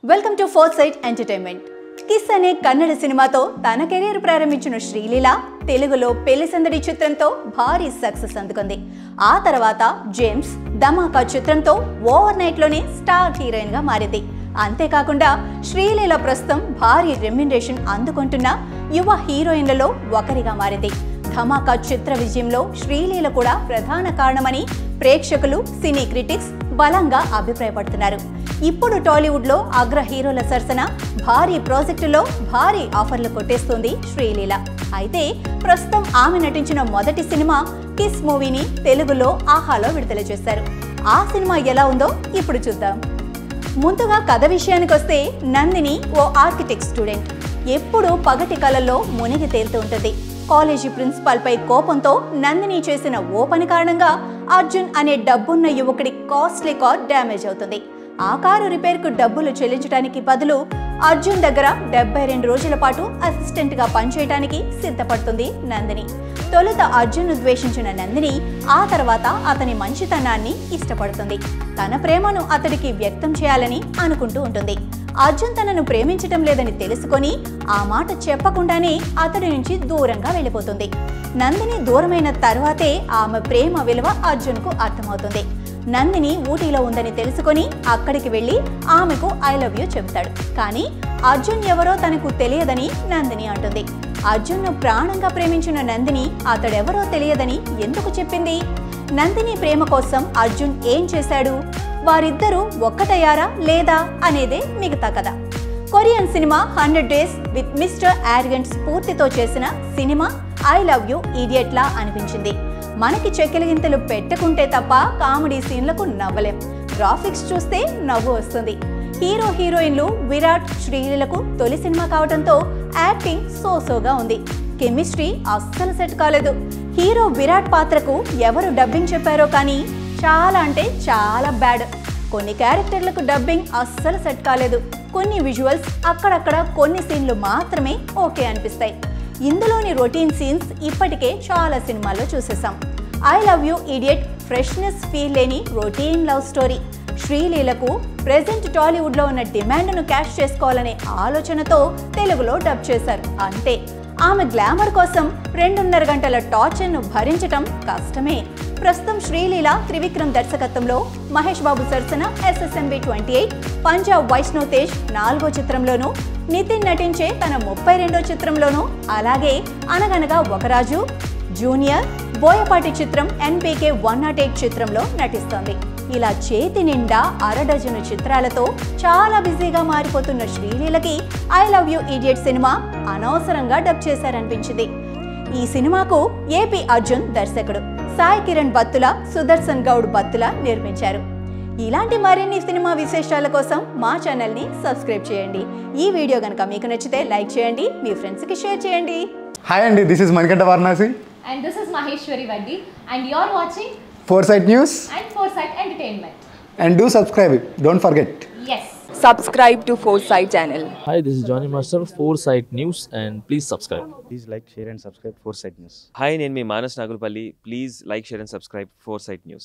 Welcome to Foresight Entertainment Kiss అనే కన్నడ సినిమాతో తన కెరీర్ ప్రారంభించిన శ్రీలీల తెలుగులో పెళ్లి సందడి చిత్రంతో భారీ సక్సెస్ అందుకుంది ఆ తర్వాత జేమ్స్ ధమాకా చిత్రంతో ఓవర్ నైట్ లోనే స్టార్ హీరోయిన్ గా మారింది అంతేకాకుండా శ్రీలీల ప్రస్తుతం భారీ రెమ్యునరేషన్ అందుకుంటున్న యువ హీరోయిన్లలో ఒకరిగా మారింది ధమాకా చిత్ర విజయంలో శ్రీలీల కూడా ప్రధాన కారణమని ప్రేక్షకులు సినీ క్రిటిక్స్ బలంగా అభిప్రాయపడుతున్నారు ఇప్పుడు టాలీవుడ్లో అగ్ర హీరోల సరసన భారీ ప్రాజెక్టులో భారీ ఆఫర్లు కొట్టేస్తుంది శ్రీలీల అయితే ప్రస్తుతం ఆమె నటించిన మొదటి సినిమా కిస్ మూవీని తెలుగులో ఆహాలో విడుదల చేశారు ఆ సినిమా ఎలా ఉందో ఇప్పుడు చూద్దాం ముందుగా కథ విషయానికి వస్తే నందిని ఓ ఆర్కిటెక్ట్ స్టూడెంట్ ఎప్పుడూ పగటి కళల్లో మునిగి తేలుతూ ఉంటుంది కాలేజీ ప్రిన్సిపాల్ పై కోపంతో నందిని చేసిన ఓ పని కారణంగా అర్జున్ అనే డబ్బున్న యువకుడి కాస్ట్లీ కార్ డ్యామేజ్ అవుతుంది ఆ కారు రిపేర్కు డబ్బులు చెల్లించడానికి బదులు అర్జున్ దగ్గర డెబ్బై రెండు రోజుల పాటు అసిస్టెంట్ గా పనిచేయడానికి సిద్ధపడుతుంది నందిని తొలుత అర్జున్ను ద్వేషించిన నందిని ఆ తర్వాత అతని మంచితనాన్ని ఇష్టపడుతుంది తన ప్రేమను అతడికి వ్యక్తం చేయాలని అనుకుంటూ ఉంటుంది అర్జున్ తనను ప్రేమించటం లేదని తెలుసుకొని ఆ మాట చెప్పకుండానే అతడి నుంచి దూరంగా వెళ్ళిపోతుంది నందిని దూరమైన తర్వాతే ఆమె ప్రేమ విలువ అర్జున్కు అర్థమవుతుంది నందిని ఊటీలో ఉందని తెలుసుకొని అక్కడికి వెళ్ళి ఆమెకు ఐ లవ్ యూ చెబుతాడు కానీ అర్జున్ ఎవరో తనకు తెలియదని నందిని అంటుంది అర్జున్ను ప్రాణంగా ప్రేమించిన నందిని అతడెవరో తెలియదని ఎందుకు చెప్పింది నందిని ప్రేమ కోసం అర్జున్ ఏం చేశాడు వారిద్దరూ ఒక్కటయ్యారా లేదా అనేదే మిగతా కథ Korean cinema hundred days with mister Arrogant స్ఫూర్తితో చేసిన సినిమా ఐ లవ్ యూ ఈడియట్లా అనిపించింది మనకి చెక్కిలిగింతలు పెట్టుకుంటే తప్ప కామెడీ సీన్లకు నవ్వలేం గ్రాఫిక్స్ చూస్తే నవ్వు వస్తుంది హీరో హీరోయిన్లు విరాట్ శ్రీలీలకు తొలి సినిమా కావడంతో యాక్టింగ్ సోసోగా ఉంది కెమిస్ట్రీ అస్సలు సెట్ కాలేదు హీరో విరాట్ పాత్రకు ఎవరు డబ్బింగ్ చెప్పారో కానీ చాలా అంటే చాలా బ్యాడ్ కొన్ని క్యారెక్టర్లకు డబ్బింగ్ అస్సలు సెట్ కాలేదు కొన్ని విజువల్స్ అక్కడక్కడ కొన్ని సీన్లు మాత్రమే ఓకే అనిపిస్తాయి ఇందులోని రొటీన్ సీన్స్ ఇప్పటికే చాలా సినిమాల్లో చూసేసాం I love you idiot freshness feel లేని రొటీన్ లవ్ స్టోరీ శ్రీలీలకు ప్రెజెంట్ టాలీవుడ్లో ఉన్న డిమాండ్ను క్యాష్ చేసుకోవాలనే ఆలోచనతో తెలుగులో డబ్ చేశారు అంతే ఆమె గ్లామర్ కోసం రెండున్నర గంటల టార్చర్ను భరించటం కష్టమే ప్రస్తుతం శ్రీలీల త్రివిక్రమ్ దర్శకత్వంలో మహేష్ బాబు సరసన SSMB twenty eight Panja Vaishnav Tej నాలుగో చిత్రంలోనూ నితిన్ నటించే తన ముప్పై రెండో చిత్రంలోనూ అలాగే అనగనగా ఒకరాజు జూనియర్ బోయపాటి చిత్రం ఎన్పీకే వన్ నాట్ ఎయిట్ చిత్రంలో నటిస్తోంది ఇలా చేతి నిండా అరడజను చిత్రాలతో చాలా బిజీగా మారిపోతున్న శ్రీలీలకి I love you idiot cinema అనవసరంగా డబ్ చేశారనిపించింది ఈ సినిమాకు ఏపీ అర్జున్ దర్శకుడు సాయి కిరణ్ బత్తుల సుదర్శన్ గౌడ్ బత్తుల నిర్మించారు ఇలాంటి మరిన్ని సినిమా విశేషాల కోసం మా ఛానల్ని సబ్స్క్రైబ్ చేయండి ఈ వీడియో కనుక మీకు నచ్చితే లైక్ చేయండి మీ ఫ్రెండ్స్కి షేర్ చేయండి హాయ్ అండి this is Manikanta Varanasi And this is Maheshwari Vaddi, and you're watching Foresight News and Foresight Entertainment. And do subscribe don't forget Yes. subscribe to Foresight channel. Hi, this is Johnny Master, Foresight News, and please subscribe. Please like, share, and subscribe for Side News. Hi నేను మీ Manas Nagulapalli please like share and subscribe Foresight news